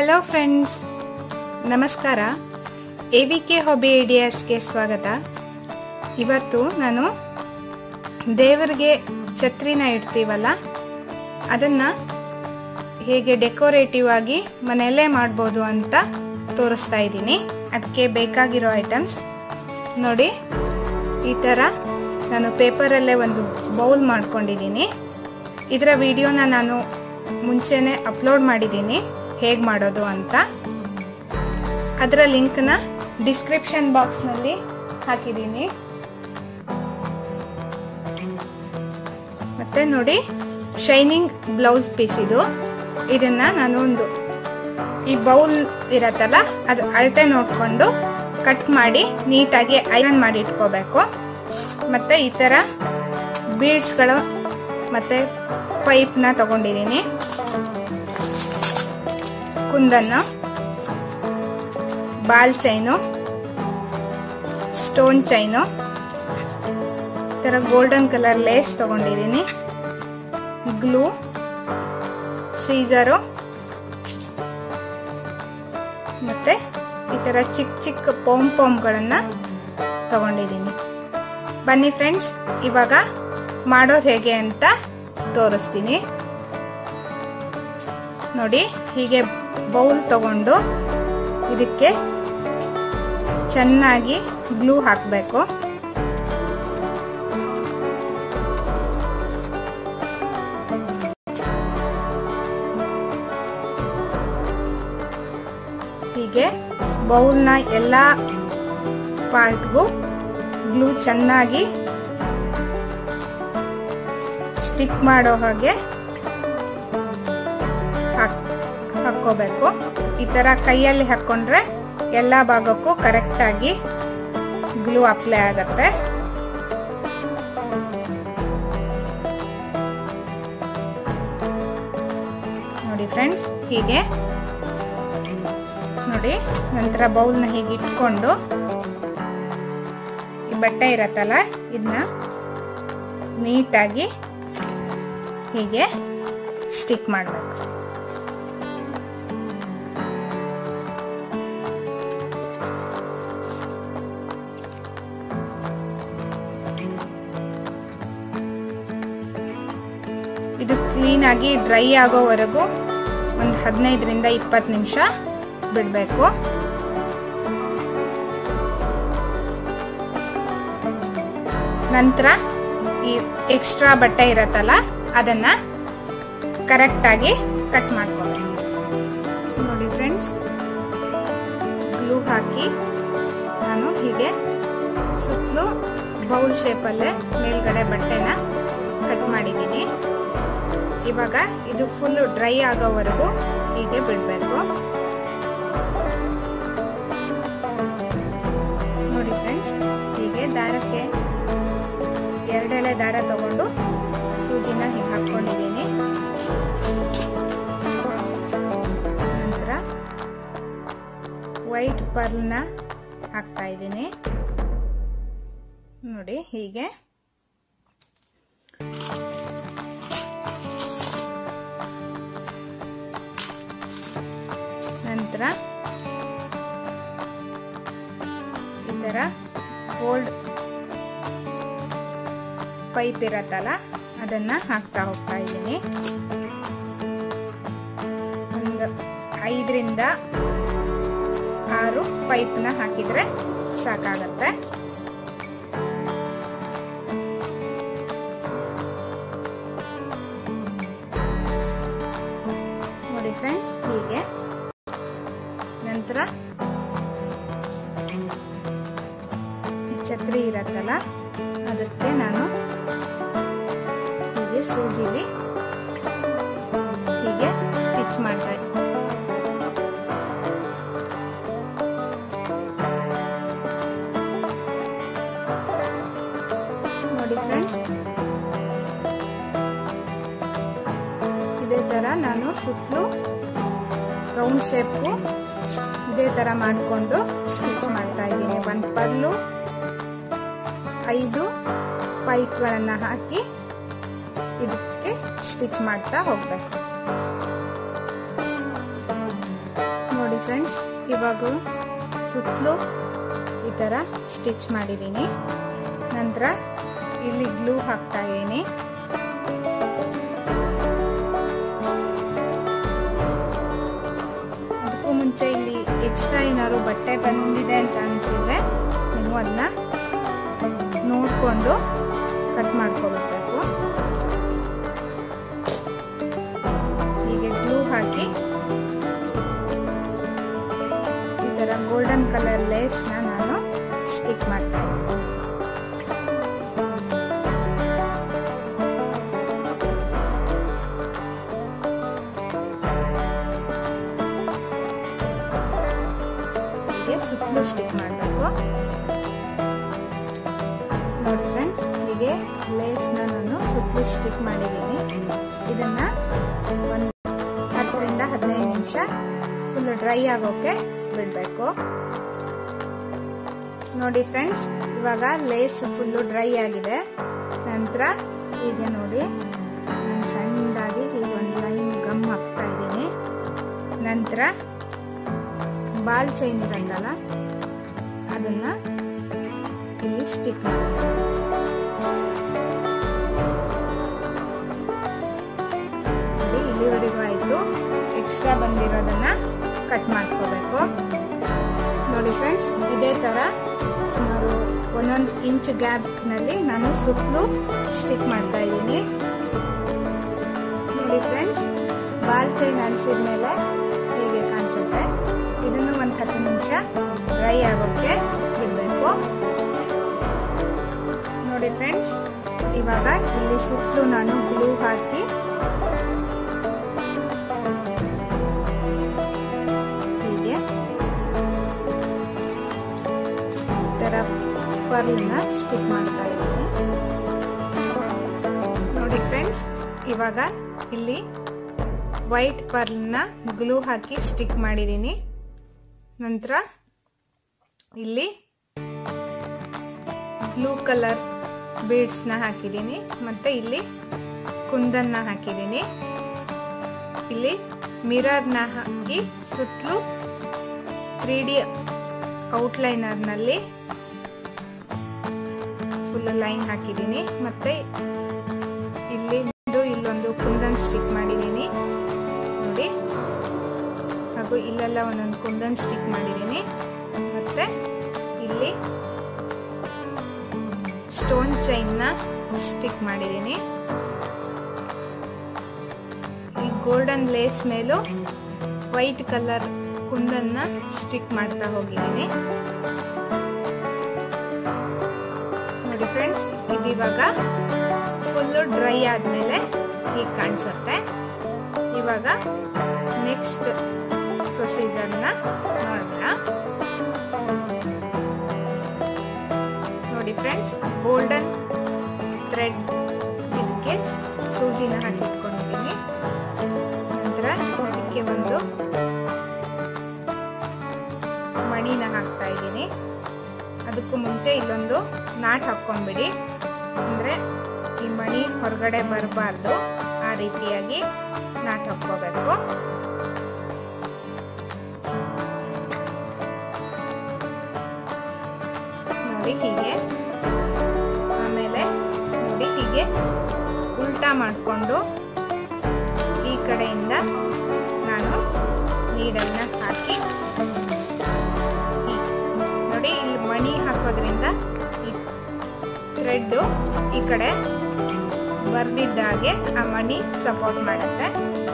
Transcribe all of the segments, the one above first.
hello friends ನಮಸ್ಕಾರ A V K hobby ಐಡಿಯಾಸ್ಗೆ ಸ್ವಾಗತ ಇವತ್ತು ನಾನು ದೇವರಿಗೆ ಛತ್ರಿನ ಇಡ್ತೀವಲ್ಲ ಅದನ್ನು ಹೇಗೆ ಡೆಕೋರೇಟಿವ್ ಆಗಿ ಮನೆಯಲ್ಲೇ ಮಾಡ್ಬೋದು ಅಂತ ತೋರಿಸ್ತಾ ಇದ್ದೀನಿ ಅದಕ್ಕೆ ಬೇಕಾಗಿರೋ ಐಟಮ್ಸ್ ನೋಡಿ ಈ ಥರ ನಾನು ಪೇಪರಲ್ಲೇ ಒಂದು ಬೌಲ್ ಮಾಡ್ಕೊಂಡಿದ್ದೀನಿ ಇದರ ವಿಡಿಯೋನ ನಾನು ಮುಂಚೆನೇ ಅಪ್ಲೋಡ್ ಮಾಡಿದ್ದೀನಿ ಹೇಗೆ ಮಾಡೋದು ಅಂತ ಅದರ ಲಿಂಕ್ನ ಡಿಸ್ಕ್ರಿಪ್ಷನ್ ಬಾಕ್ಸ್ನಲ್ಲಿ ಹಾಕಿದ್ದೀನಿ ಮತ್ತೆ ನೋಡಿ ಶೈನಿಂಗ್ ಬ್ಲೌಸ್ ಪೀಸ್ ಇದು ಇದನ್ನ ನಾನು ಒಂದು ಈ ಬೌಲ್ ಇರತ್ತಲ್ಲ ಅದು ಅಳತೆ ನೋಡಿಕೊಂಡು ಕಟ್ ಮಾಡಿ ನೀಟಾಗಿ ಐರನ್ ಮಾಡಿ ಇಟ್ಕೋಬೇಕು ಮತ್ತೆ ಈ ಥರ ಬೀಡ್ಸ್ಗಳು ಮತ್ತೆ ಪೈಪ್ನ ತಗೊಂಡಿದ್ದೀನಿ ಕುಂದನ್ನು ಬಾಲ್ ಚೈನು ಸ್ಟೋನ್ ಚೈನು ಈ ಥರ ಗೋಲ್ಡನ್ ಕಲರ್ ಲೇಸ್ ತಗೊಂಡಿದ್ದೀನಿ ಗ್ಲೂ ಸೀಸರು ಮತ್ತೆ ಈ ಥರ ಚಿಕ್ಕ ಚಿಕ್ಕ ಪೋಮ್ ಪೋಮ್ಗಳನ್ನು ತಗೊಂಡಿದ್ದೀನಿ ಬನ್ನಿ ಫ್ರೆಂಡ್ಸ್ ಇವಾಗ ಮಾಡೋದು ಹೇಗೆ ಅಂತ ತೋರಿಸ್ತೀನಿ ನೋಡಿ ಹೀಗೆ ಬೌಲ್ ತಗೊಂಡು ಇದಕ್ಕೆ ಚೆನ್ನಾಗಿ ಗ್ಲೂ ಹಾಕಬೇಕು ಹೀಗೆ ಬೌಲ್ನ ಎಲ್ಲ ಪಾರ್ಟ್ಗೂ ಗ್ಲೂ ಚೆನ್ನಾಗಿ ಸ್ಟಿಕ್ ಮಾಡೋ ಹಾಗೆ ಹಾಕ್ ಹಾಕ್ಕೋಬೇಕು ಈ ಥರ ಕೈಯಲ್ಲಿ ಹಾಕ್ಕೊಂಡ್ರೆ ಎಲ್ಲ ಭಾಗಕ್ಕೂ ಕರೆಕ್ಟಾಗಿ ಗ್ಲೂ ಅಪ್ಲೈ ಆಗತ್ತೆ ನೋಡಿ ಫ್ರೆಂಡ್ಸ್ ಹೀಗೆ ನೋಡಿ ನಂತರ ಬೌಲ್ನ ಹೀಗೆ ಇಟ್ಕೊಂಡು ಈ ಬಟ್ಟೆ ಇರತ್ತಲ್ಲ ಇದನ್ನ ನೀಟಾಗಿ ಹೀಗೆ ಸ್ಟಿಕ್ ಮಾಡಬೇಕು ಇದು ಕ್ಲೀನಾಗಿ ಡ್ರೈ ಆಗೋವರೆಗೂ ಒಂದು ಹದಿನೈದರಿಂದ ಇಪ್ಪತ್ತು ನಿಮಿಷ ಬಿಡಬೇಕು ನಂತರ ಈ ಎಕ್ಸ್ಟ್ರಾ ಬಟ್ಟೆ ಇರತ್ತಲ್ಲ ಅದನ್ನ ಕರೆಕ್ಟಾಗಿ ಕಟ್ ಮಾಡ್ಕೋಬೇಕು ನೋಡಿ ಫ್ರೆಂಡ್ಸ್ ಗ್ಲೂ ಹಾಕಿ ನಾನು ಹೀಗೆ ಸುತ್ತಲೂ ಬೌಲ್ ಶೇಪಲ್ಲೇ ಮೇಲ್ಗಡೆ ಬಟ್ಟೆನ ಕಟ್ ಮಾಡಿದ್ದೀನಿ ಇವಾಗ ಇದು ಫುಲ್ ಡ್ರೈ ಆಗೋವರೆಗೂ ಹೀಗೆ ಬಿಡಬೇಕು ನೋಡಿ ಫ್ರೆಂಡ್ಸ್ ಹೀಗೆ ದಾರಕ್ಕೆ ಎರಡೆಳೆ ದಾರ ತಗೊಂಡು ಸೂಜಿನ ಹೀಗೆ ಹಾಕ್ಕೊಂಡಿದ್ದೀನಿ ನಂತರ ವೈಟ್ ಪರ್ಲ್ನ ಹಾಕ್ತಾ ಇದ್ದೀನಿ ನೋಡಿ ಹೀಗೆ ನಂತರ ಈ ಥರ ಗೋಲ್ಡ್ ಪೈಪ್ ಇರತ್ತಲ್ಲ ಅದನ್ನ ಹಾಕ್ತಾ ಹೋಗ್ತಾ ಇದ್ದೀನಿ ಒಂದು ಐದರಿಂದ ಆರು ಪೈಪ್ನ ಹಾಕಿದ್ರೆ ಸಾಕಾಗತ್ತೆ ನೋಡಿ ಫ್ರೆಂಡ್ಸ್ ಹೀಗೆ ನಂತರ ಈ ಛತ್ರಿ ಇರತ್ತಲ್ಲ ಅದಕ್ಕೆ ನಾನು ಹೀಗೆ ಸೂಜಿಲಿ ಹೀಗೆ ಸ್ಟಿಚ್ ಮಾಡ್ತಾ ನೋಡಿ ಫ್ರೆಂಡ್ಸ್ ಇದೇ ಥರ ನಾನು ಸುತ್ತಲೂ ರೌಂಡ್ ಶೇಪ್ಗೂ ಇದೇ ಥರ ಮಾಡಿಕೊಂಡು ಸ್ಟಿಚ್ ಮಾಡ್ತಾ ಇದ್ದೀನಿ ಒಂದು ಪಲ್ಲು ಐದು ಪೈಪ್ಗಳನ್ನು ಹಾಕಿ ಇದಕ್ಕೆ ಸ್ಟಿಚ್ ಮಾಡ್ತಾ ಹೋಗ್ಬೇಕು ಫ್ರೆಂಡ್ಸ್ ಇವಾಗ ಸುತ್ತಲೂ ಈ ಥರ ಸ್ಟಿಚ್ ಮಾಡಿದ್ದೀನಿ ನಂತರ ಇಲ್ಲಿ ಗ್ಲೂ ಹಾಕ್ತಾ ಇದ್ದೀನಿ ಅದಕ್ಕೂ ಮುಂಚೆ ಇಲ್ಲಿ ಎಕ್ಸ್ಟ್ರಾ ಏನಾದ್ರು ಬಟ್ಟೆ ಬಂದಿದೆ ಅಂತ ಅನಿಸಿದ್ರೆ ನೀವು ಅದನ್ನ ನೋಡಿಕೊಂಡು ಕಟ್ ಮಾಡ್ಕೊಬೇಕು ಹೀಗೆ ಗ್ಲೂ ಹಾಕಿ ಈ ಥರ ಗೋಲ್ಡನ್ ಕಲರ್ ಲೇಸ್ನ ನಾನು ಸ್ಟಿಕ್ ಮಾಡ್ತಾ ಇದ್ದೀನಿ ಹೀಗೆ ಸುತ್ತಲೂ ಸ್ಟಿಕ್ ಮಾಡಬೇಕು ನೋಡಿ ಫ್ರೆಂಡ್ಸ್ ಹೀಗೆ ಲೇಸ್ನ ನಾನು ಸುತ್ತಲೂ ಸ್ಟಿಕ್ ಮಾಡಿದ್ದೀನಿ ಇದನ್ನ ಒಂದು ಹತ್ತರಿಂದ ಹದಿನೈದು ನಿಮಿಷ ಫುಲ್ ಡ್ರೈ ಆಗೋಕೆ ಬಿಡಬೇಕು ನೋಡಿ ಫ್ರೆಂಡ್ಸ್ ಇವಾಗ ಲೇಸ್ ಫುಲ್ಲು ಡ್ರೈ ಆಗಿದೆ ನಂತರ ಹೀಗೆ ನೋಡಿ ನಾನು ಸಣ್ಣದಾಗಿ ಈಗ ಒಂದು ಲೈನ್ ಗಮ್ ಹಾಕ್ತಾ ಇದ್ದೀನಿ ನಂತರ ಬಾಲ್ ಚೈನ್ ಇರುತ್ತಲ್ಲ ಅದನ್ನ ಇಲ್ಲಿ ಸ್ಟಿಕ್ ಮಾಡ್ತೀನಿ ನೋಡಿ ಇಲ್ಲಿವರೆಗೂ ಆಯಿತು ಎಕ್ಸ್ಟ್ರಾ ಬಂದಿರೋದನ್ನ ಕಟ್ ಮಾಡ್ಕೋಬೇಕು ನೋಡಿ ಫ್ರೆಂಡ್ಸ್ ಇದೇ ಥರ ಸುಮಾರು ಒಂದೊಂದು ಇಂಚ್ ಗ್ಯಾಪ್ನಲ್ಲಿ ನಾನು ಸುತ್ತಲೂ ಸ್ಟಿಕ್ ಮಾಡ್ತಾ ಇದ್ದೀನಿ ನೋಡಿ ಫ್ರೆಂಡ್ಸ್ ಬಾಲ್ ಚೈನ್ ಅಳಿಸಿದ ಮೇಲೆ ಹೀಗೆ ಕಾಣಿಸುತ್ತೆ ಇದನ್ನು ಒಂದು ಹತ್ತು ನಿಮಿಷ ಡ್ರೈ ಆಗೋಕ್ಕೆ ಬಿಡಬೇಕು ನೋಡಿ ಫ್ರೆಂಡ್ಸ್ ಇವಾಗ ಇಲ್ಲಿ ಸುತ್ತಲೂ ನಾನು ಗ್ಲೂ ಹಾಕಿ ಹೀಗೆ ಈ ಥರ ಪರ್ಲ್ನ ಸ್ಟಿಕ್ ಮಾಡ್ತಾ ಇದ್ದೀನಿ ನೋಡಿ ಫ್ರೆಂಡ್ಸ್ ಇವಾಗ ಇಲ್ಲಿ ವೈಟ್ ಪರ್ಲ್ನ ಗ್ಲೂ ಹಾಕಿ ಸ್ಟಿಕ್ ಮಾಡಿದ್ದೀನಿ ನಂತರ ಇಲ್ಲಿ ಬ್ಲೂ ಕಲರ್ ಬೀಡ್ಸ್ನ ಹಾಕಿದ್ದೀನಿ ಮತ್ತೆ ಇಲ್ಲಿ ಕುಂದನ್ನ ಹಾಕಿದ್ದೀನಿ ಇಲ್ಲಿ ಮಿರರ್ನ ಹಾಕಿ ಸುತ್ತಲೂ ತ್ರೀ ಡಿ ಔಟ್ಲೈನರ್ನಲ್ಲಿ ಫುಲ್ ಲೈನ್ ಹಾಕಿದ್ದೀನಿ ಮತ್ತೆ ಇಲ್ಲಿ ಇಲ್ಲೊಂದು ಕುಂದನ್ ಸ್ಟಿಕ್ ಮಾಡಿದ್ದೀನಿ ನೋಡಿ ಹಾಗೂ ಇಲ್ಲೆಲ್ಲ ಒಂದೊಂದು ಕುಂದನ್ ಸ್ಟಿಕ್ ಮಾಡಿದ್ದೀನಿ ಮತ್ತೆ ಇಲ್ಲಿ ಸ್ಟೋನ್ ಚೈನ್ನ ಸ್ಟಿಕ್ ಮಾಡಿದ್ದೀನಿ ಈ ಗೋಲ್ಡನ್ ಲೇಸ್ ಮೇಲೂ ವೈಟ್ ಕಲರ್ ಕುಂದನ್ನ ಸ್ಟಿಕ್ ಮಾಡ್ತಾ ಹೋಗಿದ್ದೀನಿ ನೋಡಿ ಫ್ರೆಂಡ್ಸ್ ಇದಿವಾಗ ಫುಲ್ಲು ಡ್ರೈ ಆದಮೇಲೆ ಹೀಗೆ ಕಾಣಿಸುತ್ತೆ ಇವಾಗ ನೆಕ್ಸ್ಟ್ ಪ್ರೊಸೀಜರ್ನ ನೋಡೋಣ ನೋಡಿ ಫ್ರೆಂಡ್ಸ್ ಗೋಲ್ಡನ್ ಥ್ರೆಡ್ ಇದಕ್ಕೆ ಸೂಜಿನ ಹಾಕಿಟ್ಕೊಂಡಿದ್ದೀನಿ ನಂತರ ಇದಕ್ಕೆ ಒಂದು ಮಣಿನ ಹಾಕ್ತಾ ಇದ್ದೀನಿ ಅದಕ್ಕೂ ಮುಂಚೆ ಇಲ್ಲೊಂದು ನಾಟ್ ಹಾಕ್ಕೊಂಡ್ಬಿಡಿ ಅಂದರೆ ಈ ಮಣಿ ಹೊರಗಡೆ ಬರಬಾರ್ದು ಆ ರೀತಿಯಾಗಿ ನಾಟ್ ಹಾಕ್ಕೋಬೇಕು ನೋಡಿ ಹೀಗೆ ಆಮೇಲೆ ನೋಡಿ ಹೀಗೆ ಉಲ್ಟಾ ಮಾಡಿಕೊಂಡು ಈ ಕಡೆಯಿಂದ ನಾನು ನೀಡನ್ನ ಹಾಕಿ ನೋಡಿ ಇಲ್ಲಿ ಮಣಿ ಹಾಕೋದ್ರಿಂದ ಈ ಥ್ರೆಡ್ಡು ಈ ಕಡೆ ಬರ್ದಿದ್ದಾಗೆ ಆ ಮಣಿ ಸಪೋರ್ಟ್ ಮಾಡುತ್ತೆ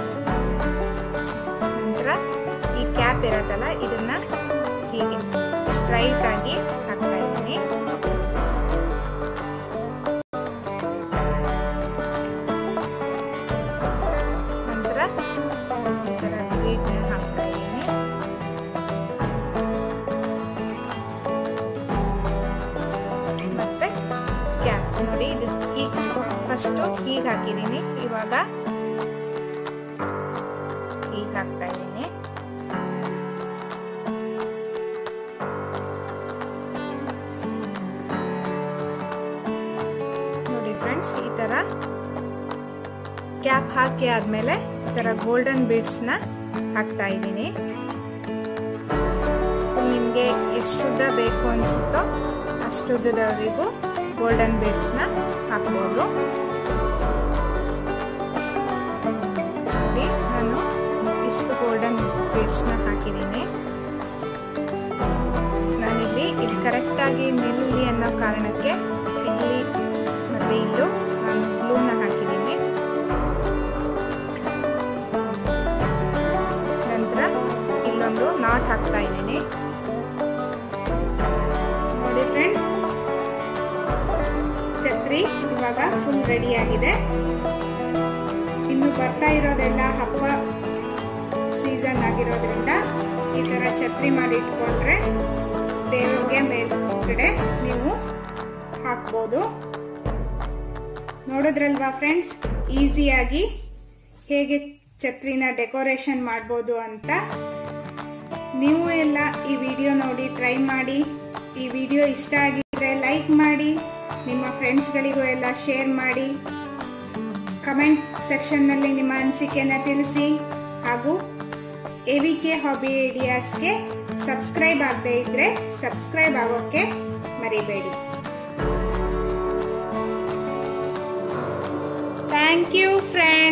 ನಂತರ ಈ ಕ್ಯಾಪ್ ಇರತ್ತಲ್ಲ ಇದನ್ನ ಹೀಗೆ ಸ್ಟ್ರೈಟ್ ಆಗಿ ಹಾಕ್ತಾ ಇದ್ದೀನಿ ನಂತರ ಈ ಥರ ಬೀಡ್ನ ಹಾಕ್ತಾ ಇದ್ದೀನಿ ಮತ್ತೆ ಕ್ಯಾಪ್ ನೋಡಿ ಇದು ಈಗ ಫಸ್ಟು ಹೀಗೆ ಹಾಕಿದ್ದೀನಿ ಇವಾಗ ಹೀಗೆ ಹಾಕ್ತಾ ಇದ್ದೀನಿ ನೋಡಿ ಫ್ರೆಂಡ್ಸ್ ಈ ತರ ಕ್ಯಾಪ್ ಹಾಕಿ ಆದ್ಮೇಲೆ ಈ ತರ ಗೋಲ್ಡನ್ ಬೀಡ್ಸ್ನ ಹಾಕ್ತಾ ಇದ್ದೀನಿ ನಿಮಗೆ ಎಷ್ಟುದ್ದ ಬೇಕು ಅನಿಸುತ್ತೋ ಅಷ್ಟುದ್ದದವರೆಗೂ ಗೋಲ್ಡನ್ ಬೀಡ್ಸ್ನ ಹಾಕ್ಬೋದು ನೋಡಿ ನಾನು ಇಷ್ಟು ಗೋಲ್ಡನ್ ಬೀಡ್ಸ್ನ ಹಾಕಿದ್ದೀನಿ ನಾನಿಲ್ಲಿ ಇದು ಕರೆಕ್ಟಾಗಿ ನಿಲ್ಲಿ ಅನ್ನೋ ಕಾರಣಕ್ಕೆ ಇಲ್ಲಿ ಮತ್ತು ಇಲ್ಲೂ ನಾನು ಗ್ಲೂನ ಹಾಕಿದ್ದೀನಿ ನಂತರ ಇಲ್ಲೊಂದು ನಾಟ್ ಹಾಕ್ತಾ ಇದ್ದೀನಿ ನೋಡಿ ಫ್ರೆಂಡ್ಸ್ ಛತ್ರಿ ಇವಾಗ ಫುಲ್ ರೆಡಿ ಆಗಿದೆ ಇನ್ನು ಬರ್ತಾ ಇರೋದೆಲ್ಲ ಹಬ್ಬ ಸೀಸನ್ ಆಗಿರೋದ್ರಿಂದ ಈ ಥರ ಛತ್ರಿ ಮಾಡಿ ಇಟ್ಕೊಂಡ್ರೆ ದೇವರಿಗೆ ಮೇಲ್ಗಡೆ ನೀವು ಹಾಕ್ಬೋದು ನೋಡಿದ್ರಲ್ವಾ ಫ್ರೆಂಡ್ಸ್ ಈಸಿಯಾಗಿ ಹೇಗೆ ಛತ್ರಿನ ಡೆಕೋರೇಷನ್ ಮಾಡ್ಬೋದು ಅಂತ ನೀವು ಎಲ್ಲ ಈ ವಿಡಿಯೋ ನೋಡಿ ಟ್ರೈ ಮಾಡಿ ಈ ವಿಡಿಯೋ ಇಷ್ಟ ಆಗಿದ್ರೆ ಲೈಕ್ ಮಾಡಿ ನಿಮ್ಮ ಫ್ರೆಂಡ್ಸ್ಗಳಿಗೂ ಎಲ್ಲ ಶೇರ್ ಮಾಡಿ ಕಮೆಂಟ್ ಸೆಕ್ಷನ್ನಲ್ಲಿ ನಿಮ್ಮ ಅನಿಸಿಕೆನ ತಿಳಿಸಿ ಹಾಗೂ ಎ ವಿ ಕೆ ಹಾಬಿ ಐಡಿಯಾಸ್ಗೆ ಸಬ್ಸ್ಕ್ರೈಬ್ ಆಗದೆ ಇದ್ರೆ ಸಬ್ಸ್ಕ್ರೈಬ್ ಆಗೋಕ್ಕೆ ಮರಿಬೇಡಿ ಥ್ಯಾಂಕ್ ಯು ಫ್ರೆಂಡ್ಸ್